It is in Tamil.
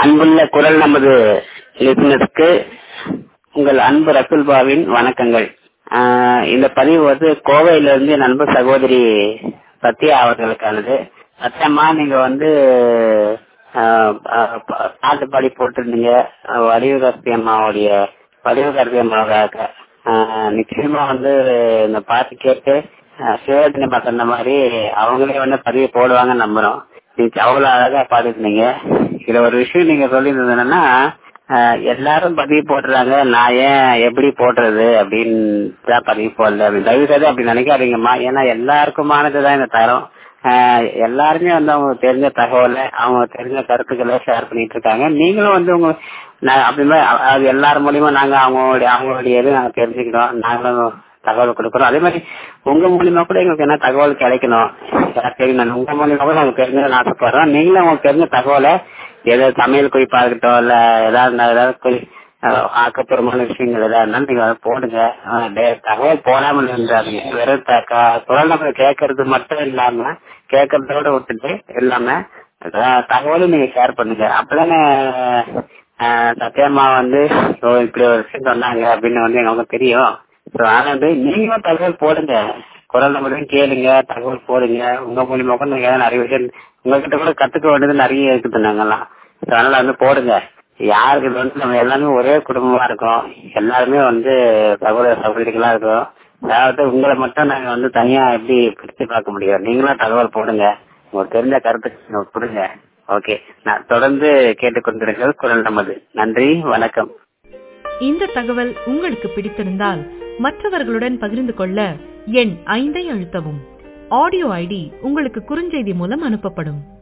அன்புள்ள குரல் நமது லிசனருக்கு உங்கள் அன்பு ரசுல்பாவின் வணக்கங்கள் ஆஹ் இந்த பதிவு வந்து கோவையில இருந்து என் அன்பு சகோதரி சத்யா அவர்களுக்கானது சத்தியமா நீங்க வந்து ஆஹ் ஆஹ் பா- பாட்டு பாடி போட்டிருந்தீங்க வடிவகஸ்தி அம்மாவுடைய வடிவகஸ்தி அம்மாவுக்காக ஆஹ் நிச்சயமா வந்து இந்த பாட்டு கேட்டு ஆஹ் சிவரஞ்சனி அம்மா சொன்ன மாதிரி அவங்களே வந்து பதிவு போடுவாங்கன்னு நம்புறோம் நீங்க அவ்வளவு அழகா பாடிருந்தீங்க இதுல ஒரு விஷயம் நீங்க சொல்லியிருந்தது என்னன்னா ஆஹ் எல்லாரும் பதிவு போடுறாங்க நான் ஏன் எப்படி போடுறது அப்படின்னு தான் பதிவு போடல அப்படின்னு தயவு செய்து அப்படி நினைக்காதீங்கம்மா ஏன்னா எல்லாருக்குமானதுதான் இந்த தரம் ஆஹ் எல்லாருமே வந்து அவங்க தெரிஞ்ச தகவலை அவங்க தெரிஞ்ச கருத்துக்களை ஷேர் பண்ணிட்டு இருக்காங்க நீங்களும் வந்து உங்க நான் அப்படி மாதிரி அ- அது எல்லார் மூலியமா நாங்க அவங்களுடைய அவங்களுடைய இது நாங்க தெரிஞ்சுக்கிறோம் நாங்களும் தகவல் கொடுக்குறோம் அதே மாதிரி உங்க மூலியமா கூட எங்களுக்கு என்ன தகவல் கிடைக்கணும் எனக்கு தெரியணும் உங்க மூலியமா கூட நாங்க தெரிஞ்சு ஆசைப்படுறோம் நீங்களும் உங்களுக்கு தெரிஞ்ச தகவலை ஏதாவது சமையல் குறிப்பா இருக்கட்டும் இல்ல ஏதாவது இருந்தா ஏதாவது குறி அஹ் ஆக்கப்பூர்வமான விஷயங்கள் ஏதாவது இருந்தாலும் நீங்க அதை போடுங்க அஹ் டே- தகவல் போடாமல் இருந்தாருங்க வெறும் த- க- குரல் நம்பர் கேட்கறது மட்டும் இல்லாம கேட்கறதோட விட்டுட்டு இல்லாம அஹ் தகவலும் நீங்க ஷேர் பண்ணுங்க அப்பதானே அஹ் சத்யம்மா வந்து ஓ, இப்படி ஒரு விஷயம் சொன்னாங்க அப்படின்னு வந்து எங்களுக்கு தெரியும் So, ஆனா வந்து நீங்களும் தகவல் போடுங்க குரல் நம்பரையும் கேளுங்க தகவல் போடுங்க உங்க மூலியமா கூட நீங்க நிறைய விஷயம் உங்ககிட்ட கூட கத்துக்க வேண்டியது நிறைய இருக்குது நாங்கெல்லாம் So, அதனால வந்து போடுங்க யாருக்கு இது வந்து நம்ம எல்லாமே ஒரே குடும்பமா இருக்கோம் எல்லாருமே வந்து சகோதர சகோதரிகளா இருக்கோம் அதாவது உங்களை மட்டும் நாங்க வந்து தனியா எப்படி பிரிச்சு பார்க்க முடியும் நீங்களும் தகவல் போடுங்க உங்களுக்கு தெரிஞ்ச கருத்து நீங்க கொடுங்க ஓகே நான் தொடர்ந்து கேட்டுக்கொண்டிருங்கள் குரல் நமது நன்றி வணக்கம் இந்த தகவல் உங்களுக்கு பிடித்திருந்தால் மற்றவர்களுடன் பகிர்ந்து கொள்ள எண் ஐந்தை அழுத்தவும் ஆடியோ ஐடி உங்களுக்கு குறுஞ்செய்தி மூலம் அனுப்பப்படும்